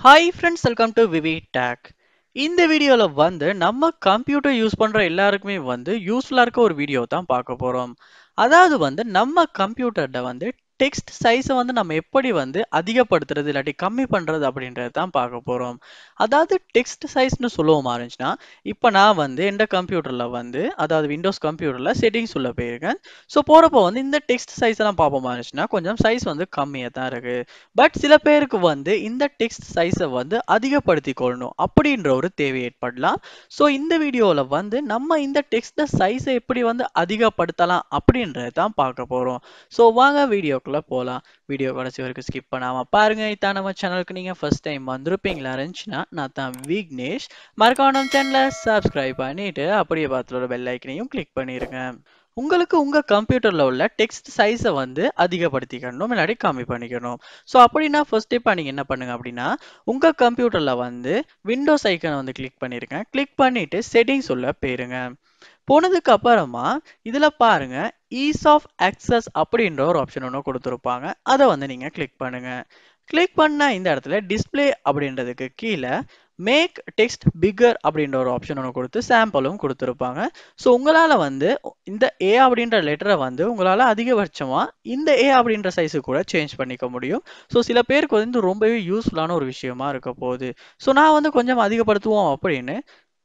hi friends welcome to VV take இந்த வீடியோவில் வந்து நம்ம கம்ப்யூட்டர் யூஸ் பண்ணுற எல்லாருக்குமே வந்து யூஸ்ஃபுல்லாக இருக்க ஒரு வீடியோ தான் பார்க்க போகிறோம் அதாவது வந்து நம்ம கம்ப்யூட்டரில் வந்து டெக்ஸ்ட் சைஸை வந்து நம்ம எப்படி வந்து அதிகப்படுத்துறது இல்லாட்டி கம்மி பண்ணுறது அப்படின்றது தான் பார்க்க போகிறோம் அதாவது டெக்ஸ்ட் சைஸ்னு சொல்லுவோமா இருந்துச்சுன்னா இப்போ நான் வந்து எந்த கம்ப்யூட்டரில் வந்து அதாவது விண்டோஸ் கம்ப்யூட்டரில் செட்டிங்ஸ் உள்ள போயிருக்கேன் ஸோ போகிறப்போ வந்து இந்த டெக்ஸ்ட் சைஸ் எல்லாம் பார்ப்போமா இருந்துச்சுன்னா கொஞ்சம் சைஸ் வந்து கம்மியாக தான் இருக்குது பட் சில பேருக்கு வந்து இந்த டெக்ஸ்ட் சைஸை வந்து அதிகப்படுத்தி கொள்ளணும் அப்படின்ற ஒரு தேவை ஏற்படலாம் ஸோ இந்த வீடியோவில் வந்து நம்ம இந்த டெக்ஸ்ட் சைஸை எப்படி வந்து அதிகப்படுத்தலாம் அப்படின்றது தான் பார்க்க போகிறோம் ஸோ வாங்க வீடியோக்குள்ளே போகலாம் வீடியோ கடைசி வரைக்கும் ஸ்கிப் பண்ணாமல் பாருங்கள் இதான் நம்ம சேனலுக்கு நீங்கள் ஃபர்ஸ்ட் டைம் வந்திருப்பீங்களா இருந்துச்சுன்னா நான் தான் விக்னேஷ் மறக்காம நம்ம சேனலை சப்ஸ்கிரைப் பண்ணிட்டு அப்படியே பார்த்துள்ள பெல் ஐக்கனையும் கிளிக் பண்ணிடுங்க உங்களுக்கு உங்கள் கம்ப்யூட்டரில் உள்ள டெக்ஸ்ட் சைஸை வந்து அதிகப்படுத்திக்கணும் இல்லாட்டி கம்மி பண்ணிக்கணும் ஸோ அப்படின்னா ஃபர்ஸ்ட் ஸ்டெப்பாக நீங்கள் என்ன பண்ணுங்க அப்படின்னா உங்கள் கம்ப்யூட்டரில் வந்து விண்டோஸ் ஐக்கனை வந்து கிளிக் பண்ணியிருக்கேன் கிளிக் பண்ணிவிட்டு செட்டிங்ஸ் உள்ள போயிருங்க போனதுக்கு அப்புறமா இதில் பாருங்க ஈஸ் ஆஃப் அக்சஸ் அப்படின்ற ஒரு ஆப்ஷன் ஒன்று கொடுத்துருப்பாங்க அதை வந்து நீங்கள் கிளிக் பண்ணுங்க கிளிக் பண்ண இந்த இடத்துல டிஸ்பிளே அப்படின்றதுக்கு கீழே மேக் டெக்ஸ்ட் பிகர் அப்படின்ற ஒரு ஆப்ஷன் ஒன்று கொடுத்து சாம்பிளும் கொடுத்துருப்பாங்க ஸோ உங்களால் வந்து இந்த ஏ அப்படின்ற லெட்டரை வந்து உங்களால் அதிகபட்சமாக இந்த ஏ அப்படின்ற சைஸு கூட சேஞ்ச் பண்ணிக்க முடியும் ஸோ சில பேருக்கு வந்து ரொம்பவே யூஸ்ஃபுல்லான ஒரு விஷயமா இருக்க போகுது ஸோ நான் வந்து கொஞ்சம் அதிகப்படுத்துவோம் அப்படின்னு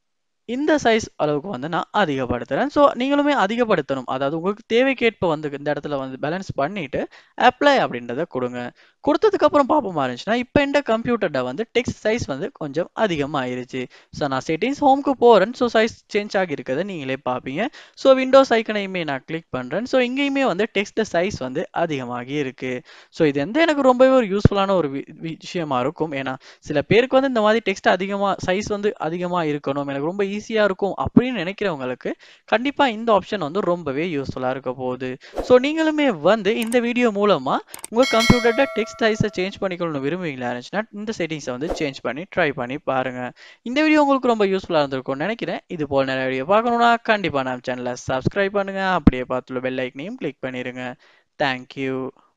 இந்த சைஸ் அளவுக்கு வந்து நான் அதிகப்படுத்துகிறேன் ஸோ நீங்களுமே அதிகப்படுத்தணும் அதாவது உங்களுக்கு தேவைக்கேற்ப வந்து இந்த இடத்துல வந்து பேலன்ஸ் பண்ணிவிட்டு அப்ளை அப்படின்றத கொடுங்க கொடுத்ததுக்கப்புறம் பார்ப்போமா இருந்துச்சுன்னா இப்போ இந்த கம்ப்யூட்டர்ட வந்து டெக்ஸ்ட் சைஸ் வந்து கொஞ்சம் அதிகமாக ஆயிருச்சு ஸோ நான் செட்டிங்ஸ் ஹோம்க்கு போகிறேன் ஸோ சைஸ் சேஞ்ச் ஆகியிருக்கிறத நீங்களே பார்ப்பீங்க ஸோ விண்டோஸ் ஐக்கனையுமே நான் கிளிக் பண்ணுறேன் ஸோ இங்கேயுமே வந்து டெக்ஸ்ட் சைஸ் வந்து அதிகமாகி இருக்கு ஸோ இது வந்து எனக்கு ரொம்பவே ஒரு யூஸ்ஃபுல்லான ஒரு விஷயமா இருக்கும் ஏன்னா சில பேருக்கு வந்து இந்த மாதிரி டெக்ஸ்ட் அதிகமாக சைஸ் வந்து அதிகமாக இருக்கணும் எனக்கு ரொம்ப ஈஸியாக இருக்கும் அப்படின்னு நினைக்கிறவங்களுக்கு கண்டிப்பாக இந்த ஆப்ஷன் வந்து ரொம்பவே யூஸ்ஃபுல்லாக இருக்க போகுது ஸோ நீங்களுமே வந்து இந்த வீடியோ மூலமாக உங்கள் கம்ப்யூட்டர்ட டெக்ஸ்ட் சைஸை சேஞ்ச் பண்ணிக்கணும்னு விரும்புவீங்களா இருந்துச்சுன்னா இந்த செட்டிங்ஸை வந்து சேஞ்ச் பண்ணி ட்ரை பண்ணி பாருங்கள் இந்த வீடியோ உங்களுக்கு ரொம்ப யூஸ்ஃபுல்லாக இருந்திருக்கும்னு நினைக்கிறேன் இது போல் நிறைய வீடியோ பார்க்கணுன்னா கண்டிப்பாக நம்ம சேனலை சப்ஸ்கிரைப் பண்ணுங்கள் அப்படியே பார்த்துள்ள பெல் ஐக்கனையும் கிளிக் பண்ணிடுங்க தேங்க்யூ